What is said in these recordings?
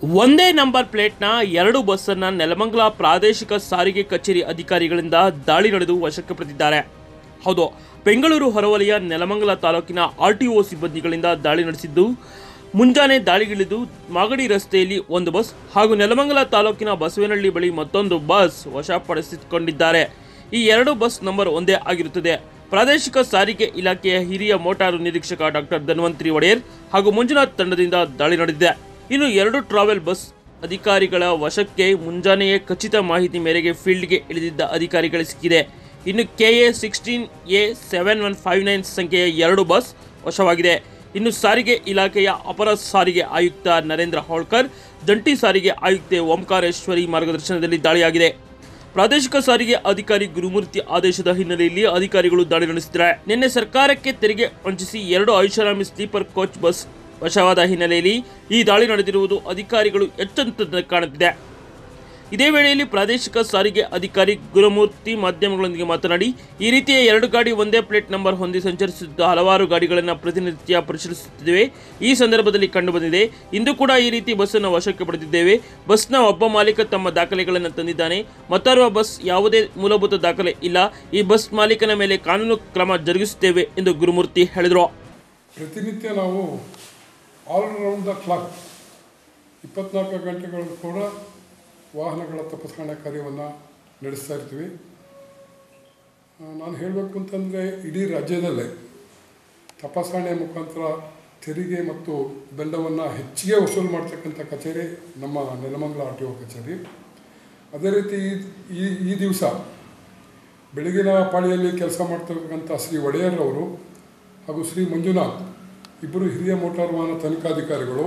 ಒಂದೇ ನಂಬರ್ ಪ್ಲೇಟ್ನ ಎರಡು ಬಸ್ಸನ್ನು ನೆಲಮಂಗಲ ಪ್ರಾದೇಶಿಕ ಸಾರಿಗೆ ಕಚೇರಿ ಅಧಿಕಾರಿಗಳಿಂದ ದಾಳಿ ನಡೆದು ವಶಕ್ಕೆ ಪಡೆದಿದ್ದಾರೆ ಹೌದು ಬೆಂಗಳೂರು ಹೊರವಲಯ ನೆಲಮಂಗಲ ತಾಲೂಕಿನ ಆರ್ ಟಿ ಒ ಸಿಬ್ಬಂದಿಗಳಿಂದ ದಾಳಿ ನಡೆಸಿದ್ದು ಮುಂಜಾನೆ ದಾಳಿಗಿಳಿದು ಮಾಗಡಿ ರಸ್ತೆಯಲ್ಲಿ ಒಂದು ಬಸ್ ಹಾಗೂ ನೆಲಮಂಗಲ ತಾಲೂಕಿನ ಬಸವನಹಳ್ಳಿ ಬಳಿ ಮತ್ತೊಂದು ಬಸ್ ವಶಪಡಿಸಿಕೊಂಡಿದ್ದಾರೆ ಈ ಎರಡು ಬಸ್ ನಂಬರ್ ಒಂದೇ ಆಗಿರುತ್ತದೆ ಪ್ರಾದೇಶಿಕ ಸಾರಿಗೆ ಇಲಾಖೆಯ ಹಿರಿಯ ಮೋಟಾರು ನಿರೀಕ್ಷಕ ಡಾಕ್ಟರ್ ಧನ್ವಂತ್ರಿ ಒಡೆಯರ್ ಹಾಗೂ ಮಂಜುನಾಥ್ ತಂಡದಿಂದ ದಾಳಿ ನಡೆದಿದೆ ಇನ್ನು ಎರಡು ಟ್ರಾವೆಲ್ ಬಸ್ ಅಧಿಕಾರಿಗಳ ವಶಕ್ಕೆ ಮುಂಜಾನೆಯೇ ಖಚಿತ ಮಾಹಿತಿ ಮೇರೆಗೆ ಫೀಲ್ಡ್ಗೆ ಇಳಿದಿದ್ದ ಅಧಿಕಾರಿಗಳು ಸಿಕ್ಕಿದೆ ಇನ್ನು K A sixteen A seven one five nine ಸಂಖ್ಯೆಯ ಎರಡು ಬಸ್ ವಶವಾಗಿದೆ ಇನ್ನು ಸಾರಿಗೆ ಇಲಾಖೆಯ ಅಪರ ಸಾರಿಗೆ ಆಯುಕ್ತ ನರೇಂದ್ರ ಹೋಳ್ಕರ್ ಜಂಟಿ ಸಾರಿಗೆ ಆಯುಕ್ತೆ ಓಂಕಾರೇಶ್ವರಿ ಮಾರ್ಗದರ್ಶನದಲ್ಲಿ ದಾಳಿಯಾಗಿದೆ ಪ್ರಾದೇಶಿಕ ಸಾರಿಗೆ ಅಧಿಕಾರಿ ಗುರುಮೂರ್ತಿ ಆದೇಶದ ಹಿನ್ನೆಲೆಯಲ್ಲಿ ಅಧಿಕಾರಿಗಳು ದಾಳಿ ನಡೆಸಿದ್ದಾರೆ ನಿನ್ನೆ ಸರ್ಕಾರಕ್ಕೆ ತೆರಿಗೆ ವಂಚಿಸಿ ಎರಡು ಐಷಾರಾಮಿ ಸ್ಲೀಪರ್ ಕೋಚ್ ಬಸ್ ವಶವಾದ ಹಿನ್ನೆಲೆಯಲ್ಲಿ ಈ ದಾಳಿ ನಡೆದಿರುವುದು ಅಧಿಕಾರಿಗಳು ಎಚ್ಚೆತ್ತಂತೆ ಕಾಣುತ್ತಿದೆ ಇದೇ ವೇಳೆಯಲ್ಲಿ ಪ್ರಾದೇಶಿಕ ಸಾರಿಗೆ ಅಧಿಕಾರಿ ಗುರುಮೂರ್ತಿ ಮಾಧ್ಯಮಗಳೊಂದಿಗೆ ಮಾತನಾಡಿ ಈ ರೀತಿಯ ಎರಡು ಗಾಡಿ ಒಂದೇ ಪ್ಲೇಟ್ ನಂಬರ್ ಹೊಂದಿ ಸಂಚರಿಸುತ್ತಿದ್ದ ಹಲವಾರು ಗಾಡಿಗಳನ್ನು ಪ್ರತಿನಿತ್ಯ ಪರಿಶೀಲಿಸುತ್ತಿದ್ದೇವೆ ಈ ಸಂದರ್ಭದಲ್ಲಿ ಕಂಡುಬಂದಿದೆ ಇಂದು ಕೂಡ ಈ ರೀತಿ ಬಸ್ಸನ್ನು ವಶಕ್ಕೆ ಪಡೆದಿದ್ದೇವೆ ಬಸ್ನ ಒಬ್ಬ ಮಾಲೀಕ ತಮ್ಮ ದಾಖಲೆಗಳನ್ನು ತಂದಿದ್ದಾನೆ ಮತ್ತೋರ್ವ ಬಸ್ ಯಾವುದೇ ಮೂಲಭೂತ ದಾಖಲೆ ಇಲ್ಲ ಈ ಬಸ್ ಮಾಲೀಕನ ಮೇಲೆ ಕಾನೂನು ಕ್ರಮ ಜರುಗಿಸುತ್ತೇವೆ ಎಂದು ಗುರುಮೂರ್ತಿ ಹೇಳಿದರು ಪ್ರತಿನಿತ್ಯ ನಾವು ಆಲ್ ರೌಂಡ್ ದ ಕ್ಲಾಕ್ ಇಪ್ಪತ್ನಾಲ್ಕು ಗಂಟೆಗಳು ಕೂಡ ವಾಹನಗಳ ತಪಾಸಣೆ ಕಾರ್ಯವನ್ನು ನಡೆಸ್ತಾ ಇರ್ತೀವಿ ಆ, ನಾನು ಹೇಳಬೇಕು ಅಂತಂದರೆ ಇಡೀ ರಾಜ್ಯದಲ್ಲೇ ತಪಾಸಣೆ ಮುಖಾಂತರ ತೆರಿಗೆ ಮತ್ತು ದಂಡವನ್ನು ಹೆಚ್ಚಿಗೆ ವಸೂಲು ಮಾಡ್ತಕ್ಕಂಥ ಕಚೇರಿ ನಮ್ಮ ನೆಲಮಂಗಲ ಆರ್ ಟಿ ಒ ಕಚೇರಿ ಅದೇ ರೀತಿ ಈ- ಈ ಈ ದಿವಸ ಬೆಳಗಿನ ಪಾಳಿಯಲ್ಲಿ ಕೆಲಸ ಮಾಡ್ತಕ್ಕಂಥ ಶ್ರೀ ಒಡೆಯರ್ ಅವರು ಹಾಗೂ ಶ್ರೀ ಮಂಜುನಾಥ್ ಇಬ್ಬರು ಹಿರಿಯ ಮೋಟಾರ್ ವಾಹನ ತನಿಖಾಧಿಕಾರಿಗಳು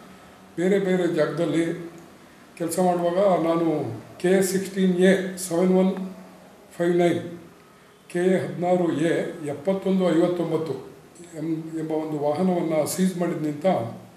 ಬೇರೆ ಬೇರೆ ಜಾಗದಲ್ಲಿ ಕೆಲಸ ಮಾಡುವಾಗ ನಾನು K A sixteen A seven one five nine K A ಹದಿನಾರು ಎ ಎಪ್ಪತ್ತೊಂದು ಐವತ್ತೊಂಬತ್ತು ಎಂ ಎಂಬ ಒಂದು ವಾಹನವನ್ನು ಸೀಸ್ ಮಾಡಿದ್ನಿಂತ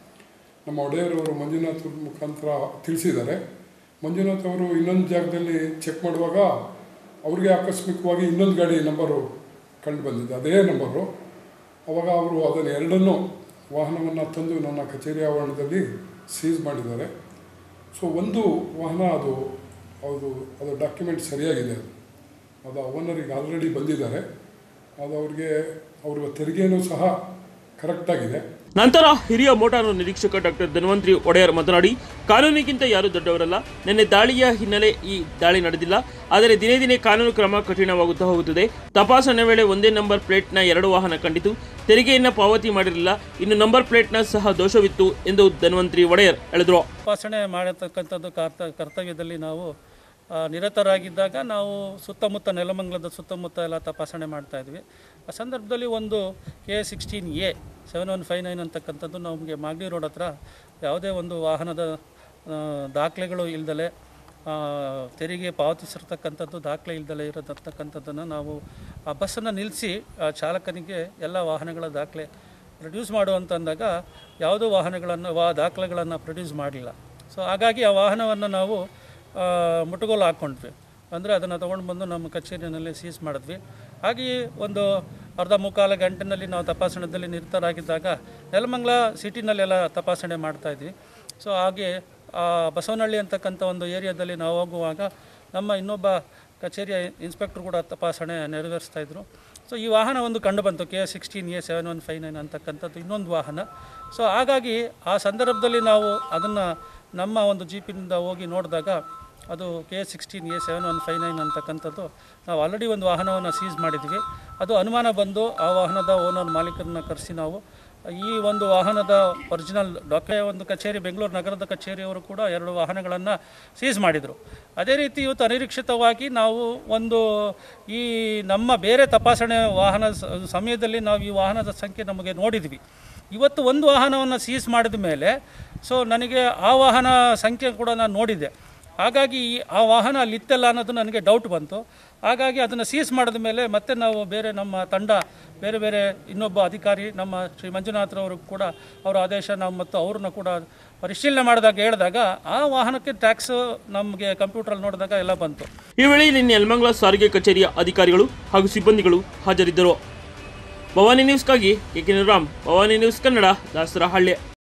ನಮ್ಮ ಒಡೆಯರವರು ಮಂಜುನಾಥ್ ಅವ್ರ ಮುಖಾಂತರ ತಿಳಿಸಿದ್ದಾರೆ ಮಂಜುನಾಥ್ ಅವರು ಇನ್ನೊಂದು ಜಾಗದಲ್ಲಿ ಚೆಕ್ ಮಾಡುವಾಗ ಅವ್ರಿಗೆ ಆಕಸ್ಮಿಕವಾಗಿ ಇನ್ನೊಂದು ಗಾಡಿ ನಂಬರು ಕಂಡು ಬಂದಿದೆ ಅದೇ ನಂಬರು ಅವಾಗ ಅವರು ಅದನ್ನು ಎರಡನ್ನೂ ವಾಹನವನ್ನು ತಂದು ನನ್ನ ಕಚೇರಿ ಆವರಣದಲ್ಲಿ ಸೀಸ್ ಮಾಡಿದ್ದಾರೆ ಸೊ ಒಂದು ವಾಹನ ಅದು ಅದು ಅದು ಡಾಕ್ಯುಮೆಂಟ್ ಸರಿಯಾಗಿದೆ ಅದು ಅದು ಓನರಿಗೆ ಆಲ್ರೆಡಿ ಬಂದಿದ್ದಾರೆ ಅದು ಅವ್ರಿಗೆ ಅವ್ರ ತೆರಿಗೆನೂ ಸಹ ಕರೆಕ್ಟಾಗಿದೆ ನಂತರ ಹಿರಿಯ ಮೋಟಾರು ನಿರೀಕ್ಷಕ ಡಾಕ್ಟರ್ ಧನ್ವಂತ್ರಿ ಒಡೆಯರ್ ಮಾತನಾಡಿ ಕಾನೂನಿಗಿಂತ ಯಾರೂ ದೊಡ್ಡವರಲ್ಲ ನಿನ್ನೆ ದಾಳಿಯ ಹಿನ್ನೆಲೆ ಈ ದಾಳಿ ನಡೆದಿಲ್ಲ ಆದರೆ ದಿನೇ ದಿನೇ ಕಾನೂನು ಕ್ರಮ ಕಠಿಣವಾಗುತ್ತಾ ಹೋಗುತ್ತದೆ ತಪಾಸಣೆ ವೇಳೆ ಒಂದೇ ನಂಬರ್ ಪ್ಲೇಟ್ನ ಎರಡು ವಾಹನ ಕಂಡಿತು ತೆರಿಗೆಯನ್ನು ಪಾವತಿ ಮಾಡಿರಲಿಲ್ಲ ಇನ್ನು ನಂಬರ್ ಪ್ಲೇಟ್ನ ಸಹ ದೋಷವಿತ್ತು ಎಂದು ಧನ್ವಂತ್ರಿ ಒಡೆಯರ್ ಹೇಳಿದರು ತಪಾಸಣೆ ಮಾಡತಕ್ಕಂಥದ್ದು ಕಾರ್ತ ಕರ್ತವ್ಯದಲ್ಲಿ ನಾವು ಆ, ನಿರತರಾಗಿದ್ದಾಗ ನಾವು ಸುತ್ತಮುತ್ತ ನೆಲಮಂಗಲದ ಸುತ್ತಮುತ್ತ ಎಲ್ಲ ತಪಾಸಣೆ ಮಾಡ್ತಾ ಇದ್ವಿ ಆ ಸಂದರ್ಭದಲ್ಲಿ ಒಂದು K A sixteen A seven one five nine ಅಂತಕ್ಕಂಥದ್ದು ನಮಗೆ ಮಾಗಡಿ ರೋಡ್ ಹತ್ರ ಯಾವುದೇ ಒಂದು ವಾಹನದ ಆ, ದಾಖಲೆಗಳು ಇಲ್ದಲೆ ಆ, ತೆರಿಗೆ ಪಾವತಿಸಿರ್ತಕ್ಕಂಥದ್ದು ದಾಖಲೆ ಇಲ್ದಲೆ ಇರತಕ್ಕಂಥದ್ದನ್ನು ನಾವು ಆ ಬಸ್ಸನ್ನು ನಿಲ್ಲಿಸಿ ಆ ಚಾಲಕನಿಗೆ ಎಲ್ಲ ವಾಹನಗಳ ದಾಖಲೆ ಪ್ರೊಡ್ಯೂಸ್ ಮಾಡುವಂತ ಅಂದಾಗ ಯಾವುದೋ ವಾಹನಗಳನ್ನು ವಾ ದಾಖಲೆಗಳನ್ನು ಪ್ರೊಡ್ಯೂಸ್ ಮಾಡಲಿಲ್ಲ ಸೊ ಹಾಗಾಗಿ ಆ ವಾಹನವನ್ನು ನಾವು ಆ, ಮುಟ್ಟುಗೋಲು ಹಾಕ್ಕೊಂಡ್ವಿ ಅಂದರೆ ಅದನ್ನು ತೊಗೊಂಡು ಬಂದು ನಮ್ಮ ಕಚೇರಿಯಲ್ಲಿ ಸೀಸ್ ಮಾಡಿದ್ವಿ ಹಾಗೆಯೇ ಒಂದು ಅರ್ಧ ಮುಕ್ಕಾಲು ಗಂಟೆನಲ್ಲಿ ನಾವು ತಪಾಸಣೆಯಲ್ಲಿ ನಿರತರಾಗಿದ್ದಾಗ ನೆಲಮಂಗಲ ಸಿಟಿನಲ್ಲೆಲ್ಲ ತಪಾಸಣೆ ಮಾಡ್ತಾ ಇದ್ವಿ ಸೊ ಹಾಗೆ ಆ ಬಸವನಹಳ್ಳಿ ಅಂತಕ್ಕಂಥ ಒಂದು ಏರಿಯಾದಲ್ಲಿ ನಾವು ಹೋಗುವಾಗ ನಮ್ಮ ಇನ್ನೊಬ್ಬ ಕಚೇರಿಯ ಇನ್ಸ್ಪೆಕ್ಟರ್ ಕೂಡ ತಪಾಸಣೆ ನೆರವೇರಿಸ್ತಾ ಇದ್ರು ಸೊ ಈ ವಾಹನ ಒಂದು ಕಂಡು ಬಂತು K sixteen A seven one five nine ಅಂತಕ್ಕಂಥದ್ದು ಇನ್ನೊಂದು ವಾಹನ ಸೊ ಹಾಗಾಗಿ ಆ ಸಂದರ್ಭದಲ್ಲಿ ನಾವು ಅದನ್ನು ನಮ್ಮ ಒಂದು ಜೀಪಿನಿಂದ ಹೋಗಿ ನೋಡಿದಾಗ ಅದು K sixteen A seven one five nine ಅಂತಕ್ಕಂಥದ್ದು ನಾವು ಆಲ್ರೆಡಿ ಒಂದು ವಾಹನವನ್ನು ಸೀಸ್ ಮಾಡಿದ್ವಿ ಅದು ಅನುಮಾನ ಬಂದು ಆ ವಾಹನದ ಓನರ್ ಮಾಲೀಕರನ್ನ ಕರೆಸಿ ನಾವು ಈ ಒಂದು ವಾಹನದ ಒರಿಜಿನಲ್ ಡಾಕೆ ಒಂದು ಕಚೇರಿ ಬೆಂಗಳೂರು ನಗರದ ಕಚೇರಿಯವರು ಕೂಡ ಎರಡು ವಾಹನಗಳನ್ನು ಸೀಸ್ ಮಾಡಿದರು ಅದೇ ರೀತಿ ಇವತ್ತು ಅನಿರೀಕ್ಷಿತವಾಗಿ ನಾವು ಒಂದು ಈ ನಮ್ಮ ಬೇರೆ ತಪಾಸಣೆ ವಾಹನ ಸ- ಸಮಯದಲ್ಲಿ ನಾವು ಈ ವಾಹನದ ಸಂಖ್ಯೆ ನಮಗೆ ನೋಡಿದ್ವಿ ಇವತ್ತು ಒಂದು ವಾಹನವನ್ನು ಸೀಸ್ ಮಾಡಿದ ಮೇಲೆ ಸೊ ನನಗೆ ಆ ವಾಹನ ಸಂಖ್ಯೆ ಕೂಡ ನಾನು ನೋಡಿದ್ದೆ ಹಾಗಾಗಿ ಈ- ಆ ವಾಹನ ಅಲ್ಲಿತ್ತಲ್ಲ ಅನ್ನೋದು ನನಗೆ ಡೌಟ್ ಬಂತು ಹಾಗಾಗಿ ಅದನ್ನು ಸೀಸ್ ಮಾಡಿದ ಮೇಲೆ ಮತ್ತೆ ನಾವು ಬೇರೆ ನಮ್ಮ ತಂಡ ಬೇರೆ ಬೇರೆ ಇನ್ನೊಬ್ಬ ಅಧಿಕಾರಿ ನಮ್ಮ ಶ್ರೀ ಮಂಜುನಾಥ್ರವರು ಕೂಡ ಅವರ ಆದೇಶ ನಾವು ಮತ್ತು ಅವ್ರನ್ನ ಕೂಡ ಪರಿಶೀಲನೆ ಮಾಡಿದಾಗ ಹೇಳಿದಾಗ ಆ ವಾಹನಕ್ಕೆ ಟ್ಯಾಕ್ಸ್ ನಮಗೆ ಕಂಪ್ಯೂಟ್ರಲ್ಲಿ ನೋಡಿದಾಗ ಎಲ್ಲ ಬಂತು ಈ ವೇಳೆ ನಿನ್ನೆ ಯಲಮಂಗಲ ಸಾರಿಗೆ ಕಚೇರಿಯ ಅಧಿಕಾರಿಗಳು ಹಾಗೂ ಸಿಬ್ಬಂದಿಗಳು ಹಾಜರಿದ್ದರು ಭವಾನಿ ನ್ಯೂಸ್ಗಾಗಿ K K Ram Bhavani news Kannada Dasarahalli